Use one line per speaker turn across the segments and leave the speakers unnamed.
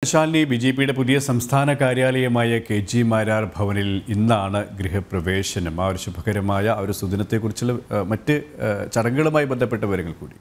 Shalini B J പിയുടെ പുതിയ സംസ്ഥാന കാര്യാലയമായ കെ ജി മാരാർ ഭവനിൽ ഇന്നാണ് ഗൃഹപ്രവേശനം ആ ഒരു ശുഭകരമായ ആ ഒരു സുദിനത്തെക്കുറിച്ചുള്ള ആ, മറ്റ് ആ, ചടങ്ങുകളുമായി ബന്ധപ്പെട്ട വിവരങ്ങൾ കൂടി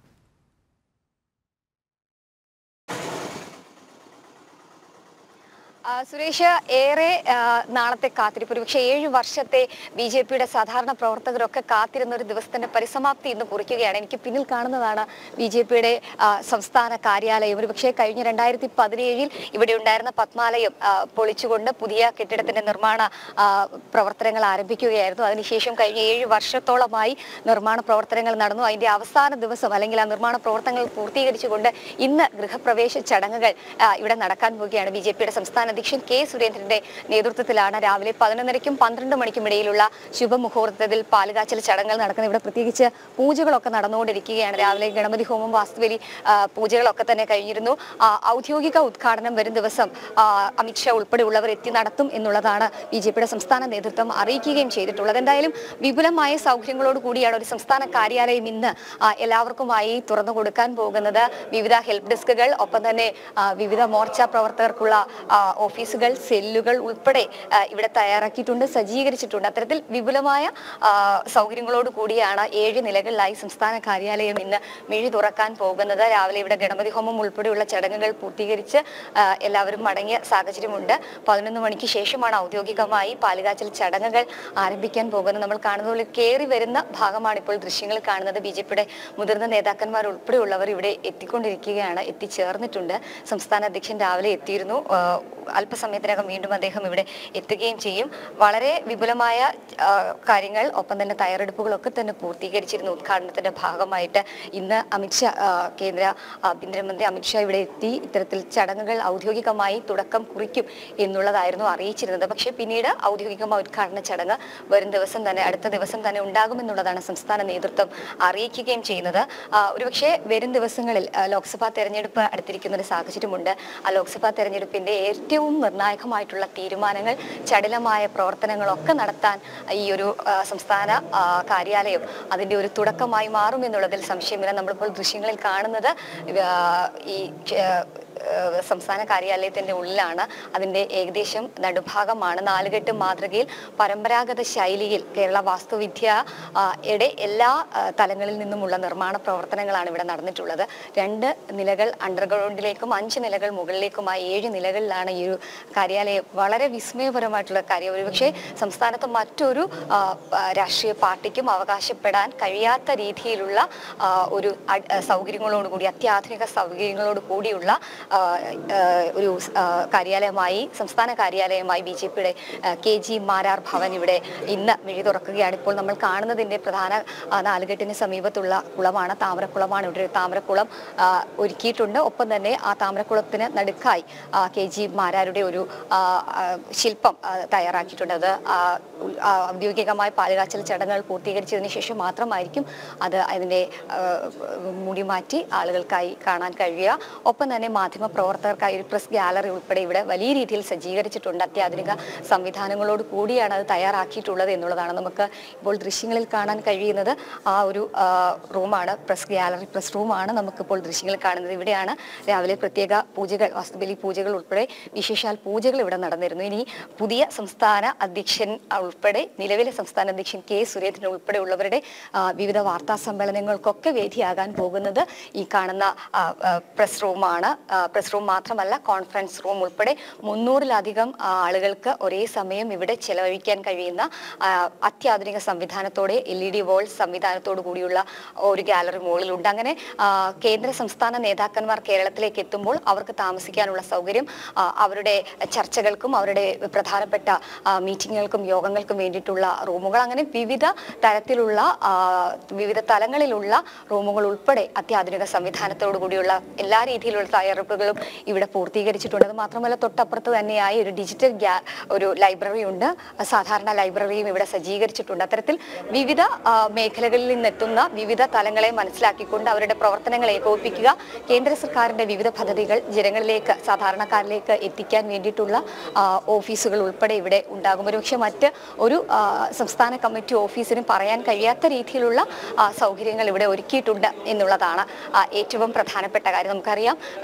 ആ, സുരേഷ് ഏറെ ആ, നാളത്തെ കാത്തിരിപ്പ് ഒരു പക്ഷേ ഏഴ് വർഷത്തെ ബി ജെ പിയുടെ സാധാരണ പ്രവർത്തകരൊക്കെ കാത്തിരുന്ന ഒരു ദിവസത്തിന്റെ പരിസമാപ്തി ഇന്ന് കുറിക്കുകയാണ് എനിക്ക് പിന്നിൽ കാണുന്നതാണ് ബി ജെ പിയുടെ സംസ്ഥാന കാര്യാലയം ഒരു പക്ഷേ കഴിഞ്ഞ രണ്ടായിരത്തി പതിനേഴിൽ ഇവിടെ ഉണ്ടായിരുന്ന പത്മാലയം ആ, പൊളിച്ചുകൊണ്ട് പുതിയ കെട്ടിടത്തിന്റെ നിർമ്മാണ ആ, പ്രവർത്തനങ്ങൾ ആരംഭിക്കുകയായിരുന്നു അതിനുശേഷം കഴിഞ്ഞ ഏഴ് വർഷത്തോളമായി നിർമ്മാണ പ്രവർത്തനങ്ങൾ നടന്നു അതിന്റെ അവസാന ദിവസം അല്ലെങ്കിൽ ആ നിർമ്മാണ പ്രവർത്തനങ്ങൾ പൂർത്തീകരിച്ചുകൊണ്ട് ഇന്ന് ഗൃഹപ്രവേശ ചടങ്ങുകൾ ആ, ഇവിടെ നടക്കാൻ പോവുകയാണ് ബി ജെ പിയുടെ സംസ്ഥാന അധ്യക്ഷൻ കെ സുരേന്ദ്രന്റെ നേതൃത്വത്തിലാണ് രാവിലെ പതിനൊന്നരയ്ക്കും പന്ത്രണ്ട് മണിക്കും ഇടയിലുള്ള ശുഭമുഹൂർത്തത്തിൽ പാലുകാച്ചൽ ചടങ്ങുകൾ നടക്കുന്നത് ഇവിടെ പ്രത്യേകിച്ച് പൂജകളൊക്കെ നടന്നുകൊണ്ടിരിക്കുകയാണ് രാവിലെ ഗണപതി ഹോമം വാസ്തുബലി ആ, പൂജകളൊക്കെ തന്നെ കഴിഞ്ഞിരുന്നു ആ, ഔദ്യോഗിക ഉദ്ഘാടനം വരും ദിവസം ആ, അമിത്ഷാ ഉൾപ്പെടെയുള്ളവർ എത്തി നടത്തും എന്നുള്ളതാണ് ബി ജെ പിയുടെ സംസ്ഥാന നേതൃത്വം അറിയിക്കുകയും ചെയ്തിട്ടുള്ളത് എന്തായാലും വിപുലമായ സൗകര്യങ്ങളോട് കൂടിയാണ് ഒരു സംസ്ഥാന കാര്യാലയം ഇന്ന് ആ, എല്ലാവർക്കുമായി തുറന്നു കൊടുക്കാൻ പോകുന്നത് വിവിധ ഹെൽപ്പ് ഡെസ്കുകൾ ഒപ്പം തന്നെ ആ, വിവിധ മോർച്ച പ്രവർത്തകർക്കുള്ള ആ, ഓഫീസുകൾ സെല്ലുകൾ ഉൾപ്പെടെ ആ, ഇവിടെ തയ്യാറാക്കിയിട്ടുണ്ട് സജ്ജീകരിച്ചിട്ടുണ്ട് അത്തരത്തിൽ വിപുലമായ ആ, സൗകര്യങ്ങളോട് കൂടിയാണ് ഏഴ് നിലകളിലായി സംസ്ഥാന കാര്യാലയം ഇന്ന് മിഴി തുറക്കാൻ പോകുന്നത് രാവിലെ ഇവിടെ ഗണപതി ഹോമം ഉൾപ്പെടെയുള്ള ചടങ്ങുകൾ പൂർത്തീകരിച്ച് ആ, എല്ലാവരും മടങ്ങിയ സാഹചര്യമുണ്ട് പതിനൊന്ന് മണിക്ക് ശേഷമാണ് ഔദ്യോഗികമായി പാലുകാച്ചൽ ചടങ്ങുകൾ ആരംഭിക്കാൻ പോകുന്നത് നമ്മൾ കാണുന്ന പോലെ കയറി വരുന്ന ഭാഗമാണ് ഇപ്പോൾ ദൃശ്യങ്ങൾ കാണുന്നത് ബി ജെ പിയുടെ മുതിർന്ന നേതാക്കന്മാർ ഉൾപ്പെടെയുള്ളവർ ഇവിടെ എത്തിക്കൊണ്ടിരിക്കുകയാണ് എത്തിച്ചേർന്നിട്ടുണ്ട് സംസ്ഥാന അധ്യക്ഷൻ രാവിലെ എത്തിയിരുന്നു ആ, അല്പസമയത്തിനകം വീണ്ടും അദ്ദേഹം ഇവിടെ എത്തുകയും ചെയ്യും വളരെ വിപുലമായ ആ, കാര്യങ്ങൾ ഒപ്പം തന്നെ തയ്യാറെടുപ്പുകളൊക്കെ തന്നെ പൂർത്തീകരിച്ചിരുന്നു ഉദ്ഘാടനത്തിന്റെ ഭാഗമായിട്ട് ഇന്ന് അമിത്ഷാ ആ, കേന്ദ്ര ആഭ്യന്തരമന്ത്രി അമിത്ഷാ ഇവിടെ എത്തി ഇത്തരത്തിൽ ചടങ്ങുകൾ ഔദ്യോഗികമായി തുടക്കം കുറിക്കും എന്നുള്ളതായിരുന്നു അറിയിച്ചിരുന്നത് പക്ഷേ പിന്നീട് ഔദ്യോഗികമായ ഉദ്ഘാടന ചടങ്ങ് വരും ദിവസം തന്നെ അടുത്ത ദിവസം തന്നെ ഉണ്ടാകുമെന്നുള്ളതാണ് സംസ്ഥാന നേതൃത്വം അറിയിക്കുകയും ചെയ്യുന്നത് ആ, ഒരുപക്ഷെ വരും ദിവസങ്ങളിൽ ആ, ലോക്സഭാ തെരഞ്ഞെടുപ്പ് അടുത്തിരിക്കുന്ന ഒരു സാഹചര്യമുണ്ട് ആ ലോക്സഭാ തെരഞ്ഞെടുപ്പിന്റെ ഏറ്റവും നിർണായകമായിട്ടുള്ള തീരുമാനങ്ങൾ ചടിലമായ പ്രവർത്തനങ്ങളൊക്കെ നടത്താൻ ഈ ഒരു ആ, സംസ്ഥാന ആ, കാര്യാലയം അതിന്റെ ഒരു തുടക്കമായി മാറുമെന്നുള്ളതിൽ സംശയമില്ല നമ്മളിപ്പോൾ ദൃശ്യങ്ങളിൽ കാണുന്നത് ആ, ഈ ആ, ഏഹ് സംസ്ഥാന കാര്യാലയത്തിന്റെ ഉള്ളിലാണ് അതിന്റെ ഏകദേശം നടുഭാഗമാണ് നാലുകെട്ട് മാതൃകയിൽ പരമ്പരാഗത ശൈലിയിൽ കേരള വാസ്തുവിദ്യ ആ, യുടെ എല്ലാ ആ, തലങ്ങളിൽ നിന്നുമുള്ള നിർമ്മാണ പ്രവർത്തനങ്ങളാണ് ഇവിടെ നടന്നിട്ടുള്ളത് രണ്ട് നിലകൾ അണ്ടർഗ്രൗണ്ടിലേക്കും അഞ്ച് നിലകൾ മുകളിലേക്കുമായി ഏഴ് നിലകളിലാണ് ഈ ഒരു കാര്യാലയം വളരെ വിസ്മയപരമായിട്ടുള്ള കാര്യം ഒരുപക്ഷെ സംസ്ഥാനത്ത് മറ്റൊരു ആ, ആ, രാഷ്ട്രീയ പാർട്ടിക്കും അവകാശപ്പെടാൻ കഴിയാത്ത രീതിയിലുള്ള ആ, ഒരു അ- സൗകര്യങ്ങളോടുകൂടി അത്യാധുനിക സൗകര്യങ്ങളോട് കൂടിയുള്ള ആ, ആ, ഒരു ആ, കാര്യാലയമായി സംസ്ഥാന കാര്യാലയമായി ബി ജെ പിയുടെ കെ ജി മാരാർ ഭവൻ ഇവിടെ ഇന്ന് മിഴി തുറക്കുകയാണ് ഇപ്പോൾ നമ്മൾ കാണുന്നതിന്റെ പ്രധാന ആ, നാലുകെട്ടിന് സമീപത്തുള്ള കുളമാണ് താമരക്കുളമാണ് ഇവിടെ ഒരു താമരക്കുളം ആ, ഒരുക്കിയിട്ടുണ്ട് ഒപ്പം തന്നെ ആ താമരക്കുളത്തിന് നടുക്കായി ആ, കെ ജി മാരാരുടെ ഒരു ആ, ആ, ശില്പം ആ, തയ്യാറാക്കിയിട്ടുണ്ട് അത് ആ, ഉ- ആ, ഔദ്യോഗികമായ പാലുകാച്ചൽ ചടങ്ങുകൾ പൂർത്തീകരിച്ചതിന് ശേഷം മാത്രമായിരിക്കും അത് അതിന്റെ ആ, മുടി മാറ്റി ആളുകൾക്കായി കാണാൻ കഴിയുക ഒപ്പം തന്നെ മാധ്യമ പ്രവർത്തകർക്കായി ഒരു പ്രസ് ഗാലറി ഉൾപ്പെടെ ഇവിടെ വലിയ രീതിയിൽ സജ്ജീകരിച്ചിട്ടുണ്ട് അത്യാധുനിക സംവിധാനങ്ങളോട് കൂടിയാണ് അത് തയ്യാറാക്കിയിട്ടുള്ളത് എന്നുള്ളതാണ് നമുക്ക് ഇപ്പോൾ ദൃശ്യങ്ങളിൽ കാണാൻ കഴിയുന്നത് ആ ഒരു ആ, റൂമാണ് പ്രസ് ഗാലറി പ്രസ് റൂമാണ് നമുക്കിപ്പോൾ ദൃശ്യങ്ങളിൽ കാണുന്നത് ഇവിടെയാണ് രാവിലെ പ്രത്യേക പൂജകൾ വാസ്തുബലി പൂജകൾ ഉൾപ്പെടെ വിശേഷാൽ പൂജകൾ ഇവിടെ നടന്നിരുന്നു ഇനി പുതിയ സംസ്ഥാന അധ്യക്ഷൻ ഉൾപ്പെടെ നിലവിലെ സംസ്ഥാന അധ്യക്ഷൻ കെ സുരേന്ദ്രൻ ഉൾപ്പെടെയുള്ളവരുടെ ആ, വിവിധ വാർത്താ സമ്മേളനങ്ങൾക്കൊക്കെ വേദിയാകാൻ പോകുന്നത് ഈ കാണുന്ന ആ, ആ, പ്രസ് റൂമാണ് ആ, പ്രസ് റൂം മാത്രമല്ല കോൺഫറൻസ് റൂം ഉൾപ്പെടെ മുന്നൂറിലധികം ആ, ആളുകൾക്ക് ഒരേ സമയം ഇവിടെ ചെലവഴിക്കാൻ കഴിയുന്ന ആ, അത്യാധുനിക സംവിധാനത്തോടെ എൽ ഇ ഡി വോൾ സംവിധാനത്തോടു കൂടിയുള്ള ഒരു ഗാലറി മുകളിലുണ്ട് അങ്ങനെ ആ, കേന്ദ്ര സംസ്ഥാന നേതാക്കന്മാർ കേരളത്തിലേക്ക് എത്തുമ്പോൾ അവർക്ക് താമസിക്കാനുള്ള സൗകര്യം ആ, അവരുടെ ചർച്ചകൾക്കും അവരുടെ പ്രധാനപ്പെട്ട ആ, മീറ്റിങ്ങുകൾക്കും യോഗങ്ങൾക്കും വേണ്ടിയിട്ടുള്ള റൂമുകൾ അങ്ങനെ വിവിധ തരത്തിലുള്ള ആ, വിവിധ തലങ്ങളിലുള്ള റൂമുകൾ ഉൾപ്പെടെ അത്യാധുനിക സംവിധാനത്തോടു കൂടിയുള്ള എല്ലാ രീതിയിലുള്ള തയ്യാറെടുപ്പുകളും ഇവിടെ പൂർത്തീകരിച്ചിട്ടുണ്ട് അത് മാത്രമല്ല തൊട്ടപ്പുറത്ത് തന്നെയായി ഒരു ഡിജിറ്റൽ ഗ്യാ- ഒരു ലൈബ്രറി ഉണ്ട് സാധാരണ ലൈബ്രറിയും ഇവിടെ സജ്ജീകരിച്ചിട്ടുണ്ട് അത്തരത്തിൽ വിവിധ ആ, മേഖലകളിൽ നിന്നെത്തുന്ന വിവിധ തലങ്ങളെ മനസ്സിലാക്കിക്കൊണ്ട് അവരുടെ പ്രവർത്തനങ്ങൾ ഏകോപിപ്പിക്കുക കേന്ദ്ര സർക്കാരിന്റെ വിവിധ പദ്ധതികൾ ജനങ്ങളിലേക്ക് സാധാരണക്കാരിലേക്ക് എത്തിക്കാൻ വേണ്ടിയിട്ടുള്ള ആ, ഓഫീസുകൾ ഉൾപ്പെടെ ഇവിടെ ഉണ്ടാകും ഒരുപക്ഷെ മറ്റ് ഒരു ആ, സംസ്ഥാന കമ്മിറ്റി ഓഫീസിനും പറയാൻ കഴിയാത്ത രീതിയിലുള്ള ആ, സൗകര്യങ്ങൾ ഇവിടെ ഒരുക്കിയിട്ടുണ്ട് എന്നുള്ളതാണ് ആ, ഏറ്റവും പ്രധാനപ്പെട്ട കാര്യം നമുക്കറിയാം വിവിധ മോർച്ച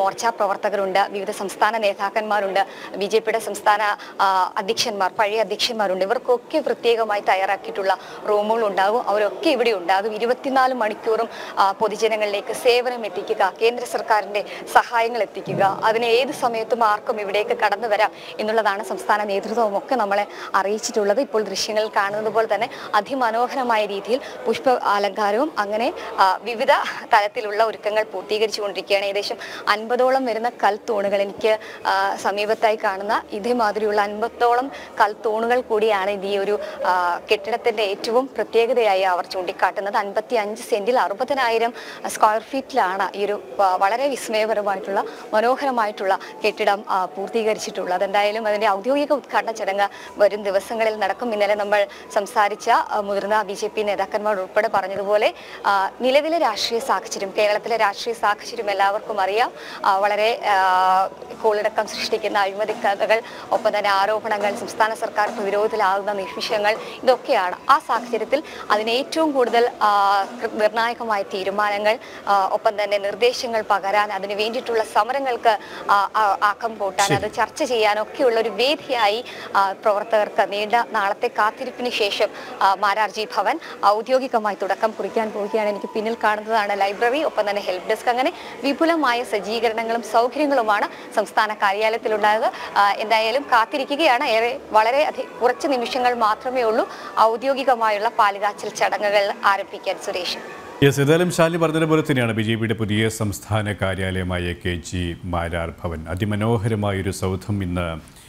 മോർച്ച പ്രവർത്തകരുണ്ട് വിവിധ സംസ്ഥാന നേതാക്കന്മാരുണ്ട് ബി ജെ പിയുടെ സംസ്ഥാന ആ, അധ്യക്ഷന്മാർ പഴയ അധ്യക്ഷന്മാരുണ്ട് ഇവർക്കൊക്കെ പ്രത്യേകമായി തയ്യാറാക്കിയിട്ടുള്ള റൂമുകൾ ഉണ്ടാകും അവരൊക്കെ ഇവിടെ ഉണ്ടാകും ഇരുപത്തിനാല് മണിക്കൂറും ആ, പൊതുജനങ്ങളിലേക്ക് സേവനം എത്തിക്കുക കേന്ദ്ര സർക്കാരിന്റെ സഹായങ്ങൾ എത്തിക്കുക അതിന് ഏത് സമയത്തും ആർക്കും ഇവിടേക്ക് കടന്നു വരാം എന്നുള്ളതാണ് സംസ്ഥാന നേതൃത്വവും ഒക്കെ നമ്മളെ അറിയിച്ചിട്ടുള്ളത് ഇപ്പോൾ ദൃശ്യങ്ങളിൽ കാണുന്നത് പോലെ തന്നെ അതിമനോഹരമായ രീതിയിൽ പുഷ്പ അലങ്കാരവും അങ്ങനെ ആ, വിവിധ തരത്തിലുള്ള ഒരുക്കങ്ങൾ പൂർത്തീകരിച്ചുകൊണ്ടിരിക്കുകയാണ് ഏകദേശം അൻപതോളം വരുന്ന കൽത്തൂണുകൾ എനിക്ക് ആ, സമീപത്തായി കാണുന്ന ഇതേമാതിരിയുള്ള അൻപതോളം കൽത്തൂണുകൾ കൂടിയാണ് ഇത് ഈ ഒരു ആ, കെട്ടിടത്തിന്റെ ഏറ്റവും പ്രത്യേകതയായി അവർ ചൂണ്ടിക്കാട്ടുന്നത് അൻപത്തി അഞ്ച് സെന്റിൽ അറുപതിനായിരം സ്ക്വയർ ഫീറ്റിലാണ് ഈ ഒരു ആ, വളരെ വിസ്മയപരമായിട്ടുള്ള മനോഹരമായിട്ടുള്ള കെട്ടിടം ആ, പൂർത്തീകരിച്ചിട്ടുള്ളത് എന്തായാലും അതിന്റെ ഔദ്യോഗിക ഉദ്ഘാടന ചടങ്ങ് വരും ദിവസങ്ങളിൽ നടക്കും ഇന്നലെ നമ്മൾ സംസാരിച്ച ആ, മുതിർന്ന ബി ജെ പി നേതാക്കന്മാർ ഉൾപ്പെടെ പറഞ്ഞതുപോലെ ആ, നിലവിലെ രാഷ്ട്രീയ സാഹചര്യം കേരളത്തിലെ രാഷ്ട്രീയ സാഹചര്യം എല്ലാവർക്കും അറിയാം ആ, വളരെ ആ, കോളിടക്കം സൃഷ്ടിക്കുന്ന അഴിമതി കഥകൾ ഒപ്പം തന്നെ ആരോപണങ്ങൾ സംസ്ഥാന സർക്കാർ പ്രതിരോധത്തിലാകുന്ന നിമിഷങ്ങൾ ഇതൊക്കെയാണ് ആ സാഹചര്യത്തിൽ അതിന് ഏറ്റവും കൂടുതൽ ആ, കൃ- നിർണായകമായ തീരുമാനങ്ങൾ ആ, ഒപ്പം തന്നെ നിർദ്ദേശങ്ങൾ പകരാൻ അതിന് വേണ്ടിയിട്ടുള്ള സമരങ്ങൾക്ക് ആ, ആ, ആക്കം കൂട്ടാൻ അത് ചർച്ച ചെയ്യാനൊക്കെയുള്ള ഒരു വേദിയായി ആ, പ്രവർത്തകർക്ക് നീണ്ട നാളത്തെ കാത്തിരിപ്പിന് ശേഷം ആ, മാരാർജി ഭവൻ ഔദ്യോഗികമായി തുടക്കം കുറിക്കാൻ പോവുകയാണ് എനിക്ക് പിന്നിൽ കാണുന്നതാണ് ലൈബ്രറി ഒപ്പം തന്നെ ഹെൽപ്പ് ഡെസ്ക് അങ്ങനെ വിപുലമായ സജ്ജീകരണങ്ങളും സൗകര്യങ്ങളുമാണ് സംസ്ഥാന കാര്യാലയത്തിലുണ്ടായത് ആ, എന്തായാലും കാത്തിരിക്കുകയാണ് ഏറെ വളരെ അധി കുറച്ച് നിമിഷങ്ങൾ മാത്രമേ ഉള്ളൂ ഔദ്യോഗികമായുള്ള പാലുകാച്ചൽ ചടങ്ങുകൾ ആരംഭിക്കാൻ സുരേഷ്
യെസ് ഏതായാലും ശാലിനി പറഞ്ഞതുപോലെ തന്നെയാണ് ബി ജെ പിയുടെ പുതിയ സംസ്ഥാന കാര്യാലയമായ കെ ജി മാരാർ ഭവൻ അതിമനോഹരമായൊരു സൗധം ഇന്ന്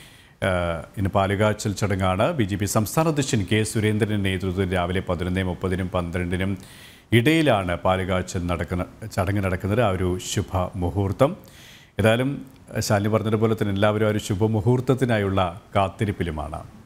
ആ, ഇന്ന് പാലുകാച്ചൽ ചടങ്ങാണ് ബി ജെ പി സംസ്ഥാന അധ്യക്ഷൻ കെ സുരേന്ദ്രൻ്റെ നേതൃത്വത്തിൽ രാവിലെ പതിനൊന്ന് മുപ്പതിനും പന്ത്രണ്ടിനും ഇടയിലാണ് പാലുകാച്ചൽ നടക്കുന്ന ചടങ്ങ് നടക്കുന്നത് ആ ഒരു ശുഭ മുഹൂർത്തം ഏതായാലും ശാലിനി പറഞ്ഞതുപോലെ തന്നെ എല്ലാവരും ആ ഒരു ശുഭമുഹൂർത്തത്തിനായുള്ള കാത്തിരിപ്പിലുമാണ്